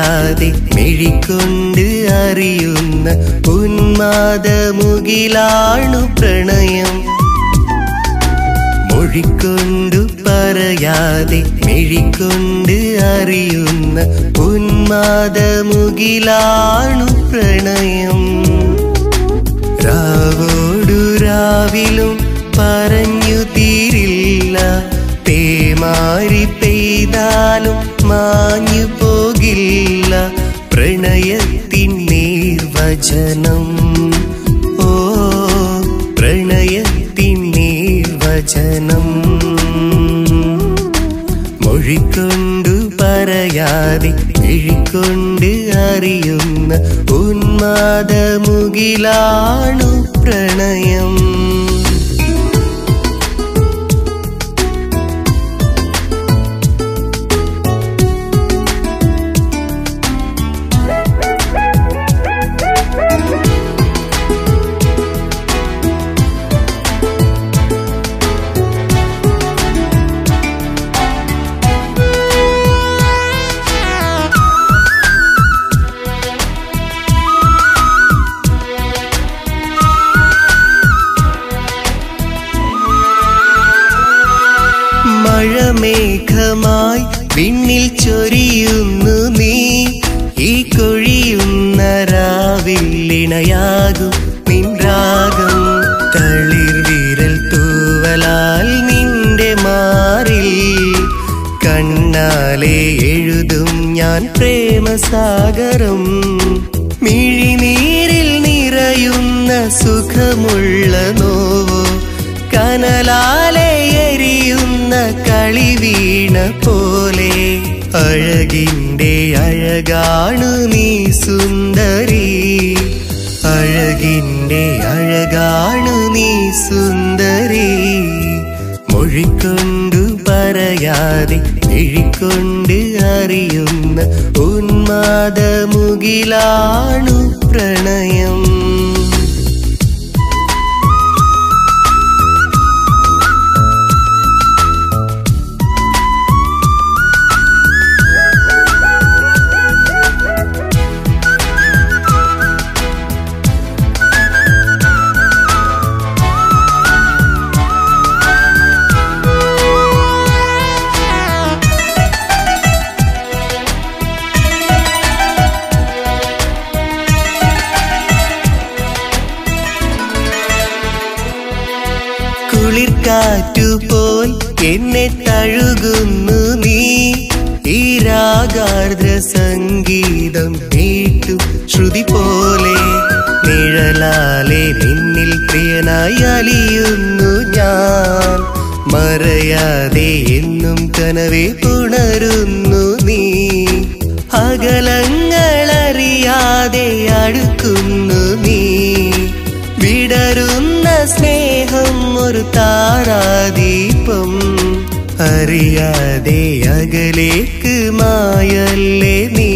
പറയാതെ മെഴിക്കൊണ്ട് അറിയുന്ന ഉന്മാദമുകിലാണു പ്രണയം മൊഴിക്കൊണ്ടു പറയാതെ മെഴിക്കൊണ്ട് അറിയുന്ന ഉന്മാദമുകിലാണു പ്രണയം രാവോടു രാവിലും പറഞ്ഞു തീരില്ല പേമാരി പെയ്താലും മാഞ്ഞു പോകില്ല പ്രണയത്തിൻ നിർവചനം ഓ പ്രണയത്തിൻ നിർവചനം മൊഴിക്കൊണ്ടു പറയാതെ എഴിക്കൊണ്ട് അറിയുന്ന ഉന്മാദമുകിലാണു പ്രണയം മഴമേഘമായി വിണ്ണിൽ ചൊരിയുന്നു നീ ഈ കൊഴിയുന്ന രാവില്ലിണയാകും നിൻരാഗം തളിർ വിരൽ തൂവലാൽ നിന്റെ മാറിൽ കണ്ണാലെ എഴുതും ഞാൻ പ്രേമസാഗരം മിഴിനീരിൽ നിറയുന്ന സുഖമുള്ള നോവോ കനലാലെ എരിയുന്ന കളിവീണ പോലെ അഴകിൻ്റെ അഴകാണു നീ സുന്ദരി അഴകിൻ്റെ അഴകാണു നീ സുന്ദരി മൊഴിക്കൊണ്ടു പറയാതെ എഴിക്കൊണ്ട് അറിയുന്ന ഉന്മാദമുകിലാണു പ്രണയം കുളിർക്കാറ്റുപോൽ എന്നെ തഴുകുന്നു നീ ഈ രാഗാർദ്ര സംഗീതം കേട്ടു ശ്രുതി പോലെ നിഴലാലെ നിന്നിൽ പ്രിയനായി അലിയുന്നു ഞാൻ മറയാതെ എന്നും കനവെ പുണരുന്നു നീ അകലങ്ങളറിയാതെ അടുക്കുന്നു നീ വിടരുന്ന സ്നേഹം ഒരു താരാദീപം അറിയാതെ അകലേക്ക് മായല്ലേ നീ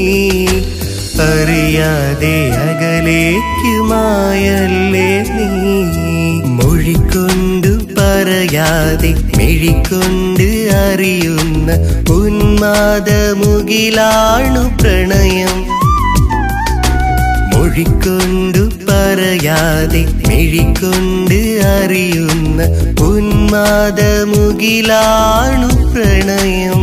അറിയാതെ അകലേക്ക് മായല്ലേ നീ മൊഴിക്കൊണ്ടു പറയാതെ മെഴിക്കൊണ്ട് അറിയുന്ന ഉന്മാദമുകിലാണു പ്രണയം മൊഴിക്കൊണ്ടു പറയാതെ മെഴിക്കൊണ്ട് അറിയുന്ന ഉന്മാദമുകിലാണു പ്രണയം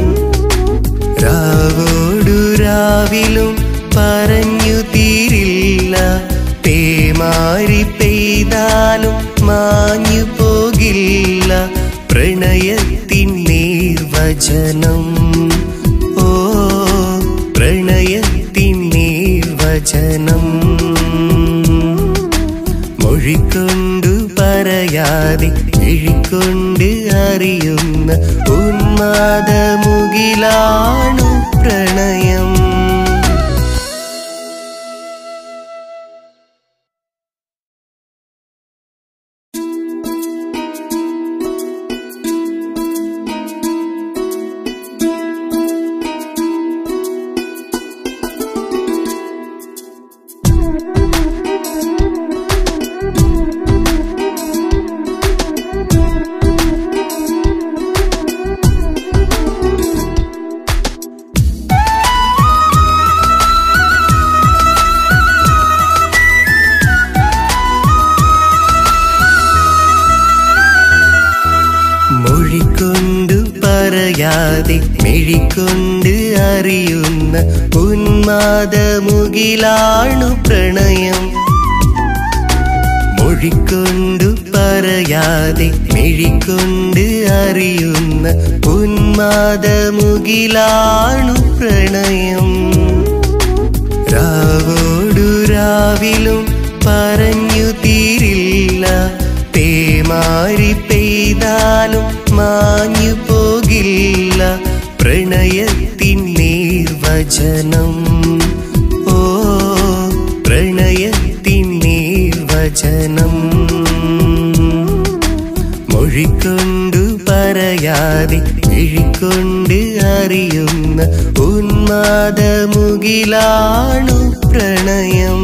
രാവോടു രാവിലും പറഞ്ഞു തീരില്ല പേമാരി പെയ്താലും മാഞ്ഞു പോകില്ല പ്രണയത്തിൻ നിർവചനം ഓ പ്രണയത്തിൻ നിർവചനം മൊഴിക്കൊണ്ടു പറയാതെ എഴിക്കൊണ്ട് അറിയുന്ന ഉന്മാദമുകിലാണു പ്രണയം പറയാതെ മെഴിക്കൊണ്ട് അറിയുന്ന ഉന്മാദമുകിലാണു പ്രണയം മൊഴിക്കൊണ്ടു പറയാതെ മെഴിക്കൊണ്ട് അറിയുന്ന ഉന്മാദമുകിലാണു പ്രണയം രാവോടു രാവിലും പറഞ്ഞു തീരില്ല പേമാരി പെയ്താലും മാഞ്ഞു പോകില്ല പ്രണയത്തിൻ നിർവചനം ഓ പ്രണയത്തിൻ നിർവചനം മൊഴിക്കൊണ്ടു പറയാതെ വിഴിക്കൊണ്ട് അറിയുന്ന ഉന്മാദമുകിലാണു പ്രണയം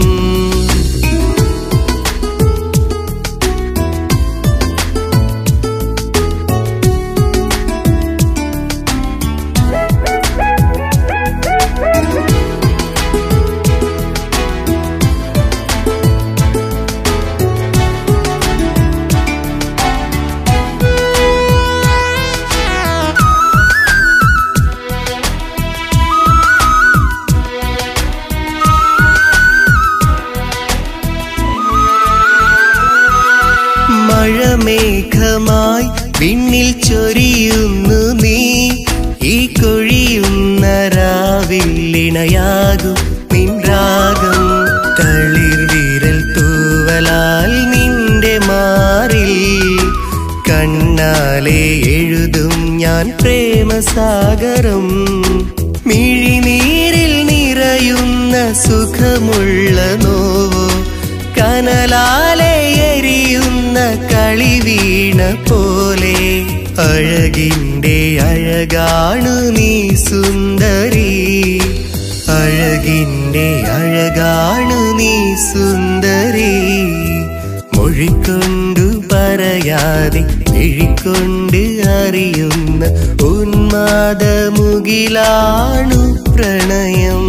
മഴമേഘമായി വിണ്ണിൽ ചൊരിയുന്നു നീ ഈ കൊഴിയുന്ന രാവില്ലിണയാകും നിൻ രാഗം തളിർ വിരൽ തൂവലാൽ നിന്റെ മാറിൽ കണ്ണാലെ എഴുതും ഞാൻ പ്രേമസാഗരം മിഴിനീരിൽ നിറയുന്ന സുഖമുള്ള നോവോ കനലാലെ എരിയുന്ന കളിവീണ പോലെ അഴകിൻ്റെ അഴകാണു നീ സുന്ദരി അഴകിൻ്റെ അഴകാണു നീ സുന്ദരി മൊഴിക്കൊണ്ടു പറയാതെ എഴിക്കൊണ്ട് അറിയുന്ന ഉന്മാദമുകിലാണു പ്രണയം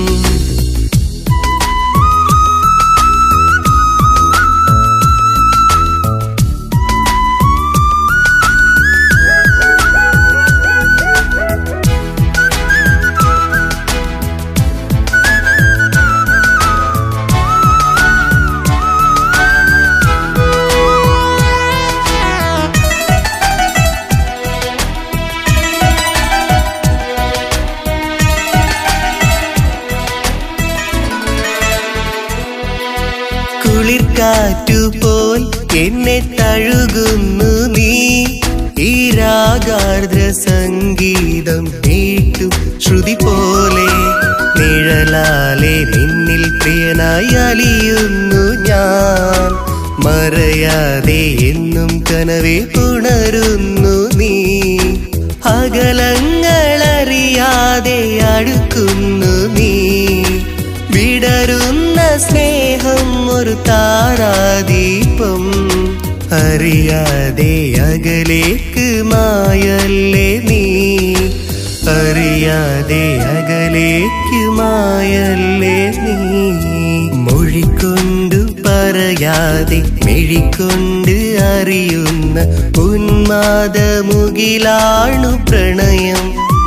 കുളിർക്കാറ്റുപോൽ എന്നെ തഴുകുന്നു നീ ഈ രാഗാർദ്ര സംഗീതം കേട്ടു ശ്രുതി പോലെ നിഴലാലെ നിന്നിൽ പ്രിയനായി അലിയുന്നു ഞാൻ മറയാതെ എന്നും കനവെ ഉണരുന്നു നീ അകലങ്ങളറിയാതെ അടുക്കുന്നു നീ വിടരുന്ന സ്നേഹം ഒരു താരാദീപം അറിയാതെ അകലേക്ക് മായല്ലേ നീ അറിയാതെ അകലേക്ക് മായല്ലേ നീ മൊഴിക്കൊണ്ടു പറയാതെ മെഴിക്കൊണ്ട് അറിയുന്ന ഉന്മാദമുകിലാണു പ്രണയം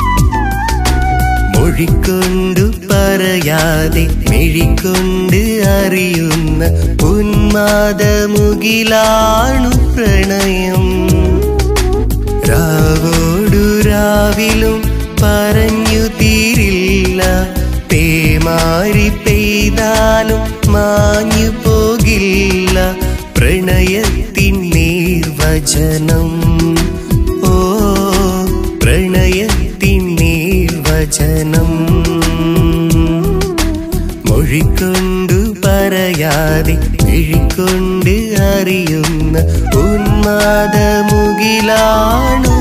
മൊഴിക്കൊണ്ടു പറയാതെ മെഴിക്കൊണ്ട് അറിയുന്ന ഉന്മാദമുകിലാണു പ്രണയം രാവോടു രാവിലും പറഞ്ഞു തീരില്ല പേമാരി പെയ്താലും മാഞ്ഞു പോകില്ല പ്രണയത്തിൻ നിർവചനം ഓ പ്രണയത്തിൻ നിർവചനം മൊഴിക്കൊണ്ടു പറയാതെ വിഴിക്കൊണ്ട് അറിയുന്ന ഉന്മാദമുകിലാണു